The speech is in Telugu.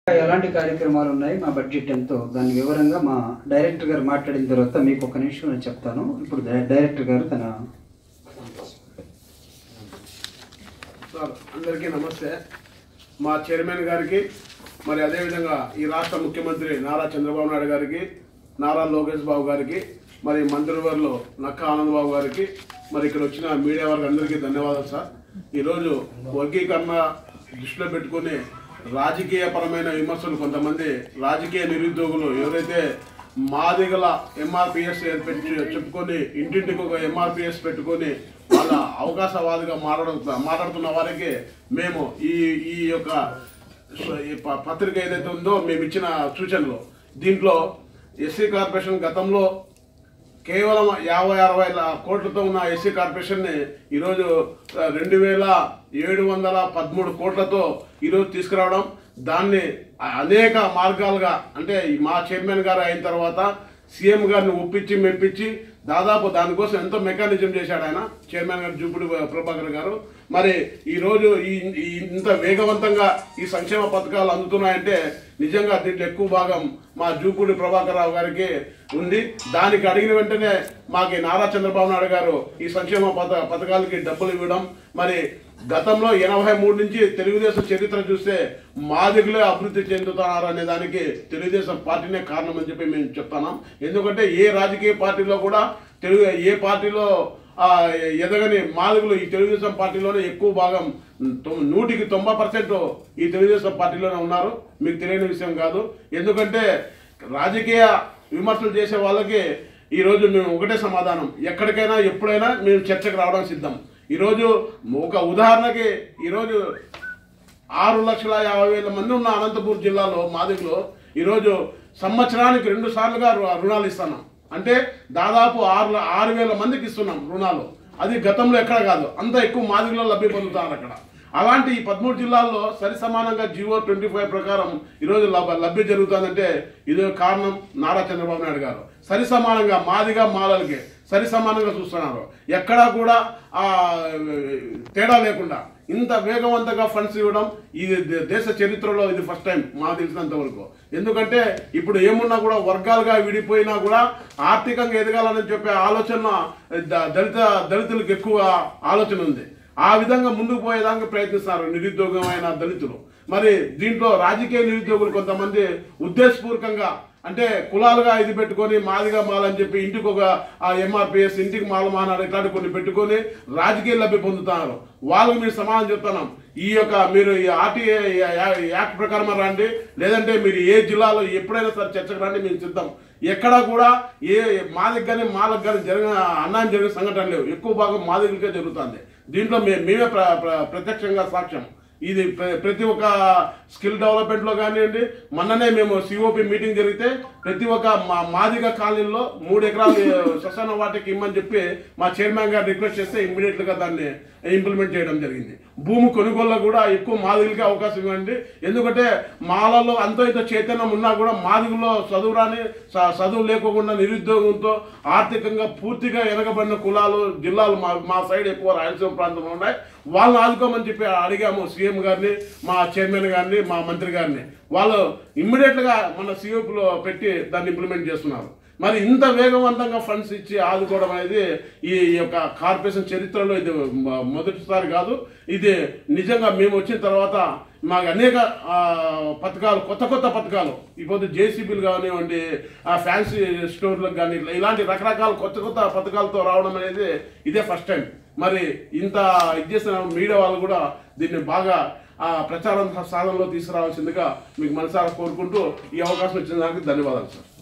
ఎలాంటి కార్యక్రమాలు ఉన్నాయి మా బడ్జెట్ ఎంతో దాని వివరంగా మా డైరెక్టర్ గారు మాట్లాడిన తర్వాత మీకు ఒక నిమిషం నేను చెప్తాను ఇప్పుడు డై- డైరెక్టర్ గారు తన సార్ అందరికీ నమస్తే మా చైర్మన్ గారికి మరి అదేవిధంగా ఈ రాష్ట్ర ముఖ్యమంత్రి నారా చంద్రబాబు నాయుడు గారికి నారా లోకేష్ బాబు గారికి మరి మంత్రివర్లు నక్క ఆనందబాబు గారికి మరి ఇక్కడ వచ్చిన మీడియా వారికి అందరికీ ధన్యవాదాలు సార్ ఈరోజు వర్గీకరణ దృష్టిలో పెట్టుకుని రాజకీయ పరమైన విమర్శలు కొంతమంది రాజకీయ నిరుద్యోగులు ఎవరైతే మాదిగల ఎంఆర్పిఎస్ పెట్టి చెప్పుకొని ఇంటింటికి ఒక ఎంఆర్పిఎస్ పెట్టుకొని వాళ్ళ అవకాశవాదిగా మాట్లాడు మాట్లాడుతున్న వారికి మేము ఈ ఈ యొక్క ఈ ప- పత్రిక ఏదైతే ఉందో మేము ఇచ్చిన సూచనలు దీంట్లో ఎస్సీ కార్పొరేషన్ గతంలో కేవలం యాభై అరవై ల- కోట్లతో ఉన్న ఎస్సీ కార్పొరేషన్ని ఈరోజు ఆ, రెండు వేల ఏడు వందల పదమూడు కోట్లతో ఈరోజు తీసుకురావడం దాన్ని అ- అనేక మార్గాలుగా అంటే ఈ మా చైర్మన్ గారు అయిన తర్వాత సీఎం గారిని ఒప్పించి మెప్పించి దాదాపు దానికోసం ఎంతో మెకానిజం చేశాడు ఆయన చైర్మన్ గారు జూపుడు ప్రభాకర్ గారు మరి ఈ రోజు ఈ ఈ ఇంత వేగవంతంగా ఈ సంక్షేమ పథకాలు అందుతున్నాయంటే నిజంగా దీంట్లో ఎక్కువ భాగం మా జూపూడి ప్రభాకర్ రావు గారికి ఉంది దానికి అడిగిన వెంటనే మాకి నారా చంద్రబాబు నాయుడు గారు ఈ సంక్షేమ పథ పథకాలకి డబ్బులు ఇవ్వడం మరి గతంలో ఎనభై మూడు నుంచి తెలుగుదేశం చరిత్ర చూస్తే మాదిగులే అభివృద్ధి చెందుతున్నారు అనే దానికి తెలుగుదేశం పార్టీనే కారణం అని చెప్పి మేము చెప్తున్నాం ఎందుకంటే ఏ రాజకీయ పార్టీలో కూడా తెలుగు ఏ పార్టీలో ఆ, ఎదగని మాదిగులు ఈ తెలుగుదేశం పార్టీలోనే ఎక్కువ భాగం తొ- నూటికి తొంభై పర్సెంట్ ఈ తెలుగుదేశం పార్టీలోనే ఉన్నారు మీకు తెలియని విషయం కాదు ఎందుకంటే రాజకీయ విమర్శలు చేసే వాళ్ళకి ఈ రోజు మేము ఒకటే సమాధానం ఎక్కడికైనా ఎప్పుడైనా మేము చర్చకు రావడం సిద్ధం ఈరోజు ఒక ఉదాహరణకి ఈరోజు ఆరు లక్షల యాభై వేల మంది ఉన్న అనంతపూర్ జిల్లాలో మాదిగలో ఈరోజు సంవత్సరానికి రెండు సార్లుగా రు- రుణాలు ఇస్తున్నాం అంటే దాదాపు ఆరు ల- ఆరు వేల మందికి ఇస్తున్నాం రుణాలు అది గతంలో ఎక్కడ కాదు అంత ఎక్కువ మాదిగలో లబ్ధి పొందుతారు అక్కడ అలాంటి ఈ పదమూడు జిల్లాల్లో సరి సమానంగా జియో ట్వంటీ ఫైవ్ ప్రకారం ఈరోజు లభ లబ్ధి జరుగుతుందంటే ఇది కారణం నారా చంద్రబాబు నాయుడు గారు సరి సమానంగా మాదిగా మాలలకి సరి సమానంగా చూస్తున్నారు ఎక్కడా కూడా ఆ తేడా లేకుండా ఇంత వేగవంతంగా ఫండ్స్ ఇవ్వడం ఇది దే- దేశ చరిత్రలో ఇది ఫస్ట్ టైం మాకు తెలిసినంత వరకు ఎందుకంటే ఇప్పుడు ఏమున్నా కూడా వర్గాలుగా విడిపోయినా కూడా ఆర్థికంగా ఎదగాలని చెప్పే ఆలోచన ద- దళిత దళితులకు ఎక్కువ ఆలోచన ఉంది ఆ విధంగా ముందుకు పోయేదానికి ప్రయత్నిస్తున్నారు నిరుద్యోగమైన దళితులు మరి దీంట్లో రాజకీయ నిరుద్యోగులు కొంతమంది ఉద్దేశపూర్వకంగా అంటే కులాలుగా ఇది పెట్టుకొని మాదిగా మాలని చెప్పి ఇంటికి ఒక ఎంఆర్పిఎస్ ఇంటికి మాల మానాడు ఇట్లాంటి కొన్ని పెట్టుకొని రాజకీయ లబ్ధి పొందుతున్నారు వాళ్ళకి మీరు సమాధానం చెప్తున్నాం ఈ యొక్క మీరు ఈ ఆర్టీఏ యాక్ట్ ప్రకారం రండి లేదంటే మీరు ఏ జిల్లాలో ఎప్పుడైనా సరే చర్చకు రండి మేము సిద్ధం ఎక్కడా కూడా ఏ మాదికి కానీ మాలకు కానీ జరిగిన అన్యాయం జరిగిన సంఘటన లేవు ఎక్కువ భాగం మాదిగులకే జరుగుతుంది దీంట్లో మే- మేమే ప్ర- ప్ర- ప్రత్యక్షంగా సాక్ష్యం ఇది ప్ర- ప్రతి ఒక్క స్కిల్ డెవలప్మెంట్ లో కానివ్వండి మొన్ననే మేము సిఓపి మీటింగ్ జరిగితే ప్రతి ఒక్క మా మాదిగ కాలనీలో మూడు ఎకరాలు శ్మశాన వాటికి ఇమ్మని చెప్పి మా చైర్మన్ గారు రిక్వెస్ట్ చేస్తే ఇమ్మీడియట్ గా దాన్ని ఇంప్లిమెంట్ చేయడం జరిగింది భూమి కొనుగోలులో కూడా ఎక్కువ మాదిగులకి అవకాశం ఇవ్వండి ఎందుకంటే మాలలో అంతో ఇంత చైతన్యం ఉన్నా కూడా మాదిగులో చదువు రాని చ- చదువు లేకోకుండా నిరుద్యోగంతో ఆర్థికంగా పూర్తిగా వెనకబడిన కులాలు జిల్లాలు మా మా సైడ్ ఎక్కువ రాయలసీమ ప్రాంతంలో ఉన్నాయి వాళ్ళని ఆదుకోమని చెప్పి అడిగాము సీఎం గారిని మా చైర్మన్ గారిని మా మంత్రి గారిని వాళ్ళు ఇమ్మీడియట్ గా మన సిఓపిలో పెట్టి దాన్ని ఇంప్లిమెంట్ చేస్తున్నారు మరి ఇంత వేగవంతంగా ఫండ్స్ ఇచ్చి ఆదుకోవడం అనేది ఈ యొక్క కార్పొరేషన్ చరిత్రలో ఇది మ- మొదటిసారి కాదు ఇది నిజంగా మేము వచ్చిన తర్వాత మాకు అనేక ఆ, పథకాలు కొత్త కొత్త పథకాలు ఇప్పుడు జేసీబీలు కానివ్వండి ఆ ఫ్యాన్సీ స్టోర్లకు కానీ ఇట్లా ఇలాంటి రకరకాల కొత్త కొత్త పథకాలతో రావడం అనేది ఇదే ఫస్ట్ టైం మరి ఇంత ఇది చేసిన మీడియా వాళ్ళు కూడా దీన్ని బాగా ఆ ప్రచారం సాధనలో తీసుకురావాల్సిందిగా మీకు మనసారా కోరుకుంటూ ఈ అవకాశం ఇచ్చిన దానికి ధన్యవాదాలు సార్